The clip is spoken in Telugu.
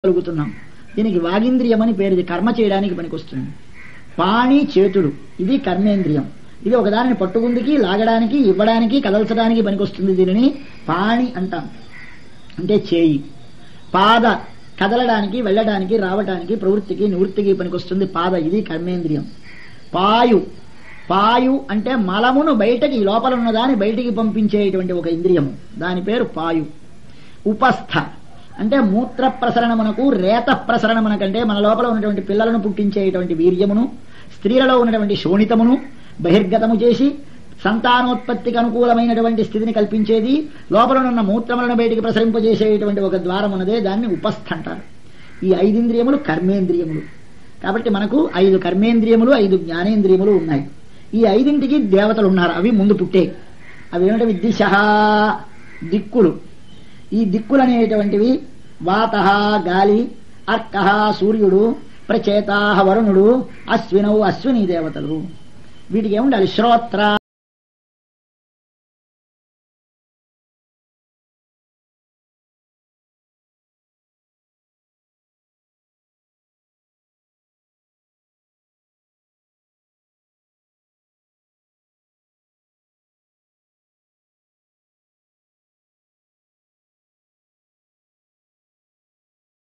కలుగుతున్నాం దీనికి వాగింద్రియం అని పేరు ఇది కర్మ చేయడానికి పనికొస్తుంది పాణి చేతుడు ఇది కర్మేంద్రియం ఇది ఒకదానిని పట్టుకుందికి లాగడానికి ఇవ్వడానికి కదల్చడానికి పనికొస్తుంది దీనిని పాణి అంటాం అంటే చేయి పాద కదలడానికి వెళ్ళడానికి రావడానికి ప్రవృత్తికి నివృత్తికి పనికొస్తుంది పాద ఇది కర్మేంద్రియం పాయు పాయు అంటే మలమును బయటకి లోపల ఉన్నదాన్ని బయటికి పంపించేటువంటి ఒక ఇంద్రియము దాని పేరు పాయు ఉపస్థ అంటే మూత్ర ప్రసరణమునకు రేత ప్రసరణమునకంటే మన లోపల ఉన్నటువంటి పిల్లలను పుట్టించేటువంటి వీర్యమును స్త్రీలలో ఉన్నటువంటి శోణితమును బహిర్గతము చేసి సంతానోత్పత్తికి అనుకూలమైనటువంటి స్థితిని కల్పించేది లోపల ఉన్న మూత్రములను బయటికి ప్రసరింపజేసేటువంటి ఒక ద్వారం ఉన్నదే దాన్ని ఉపస్థ అంటారు ఈ ఐదింద్రియములు కర్మేంద్రియములు కాబట్టి మనకు ఐదు కర్మేంద్రియములు ఐదు జ్ఞానేంద్రియములు ఉన్నాయి ఈ ఐదింటికి దేవతలు ఉన్నారు అవి ముందు పుట్టే అవి ఏమిటవి దిశ దిక్కులు ఈ దిక్కులు అనేటువంటివి వాత గాలి అర్క సూర్యుడు ప్రచేత వరుణుడు అశ్వినవు అశ్విని దేవతలు వీటికి ఏముండాలి శ్రోత్ర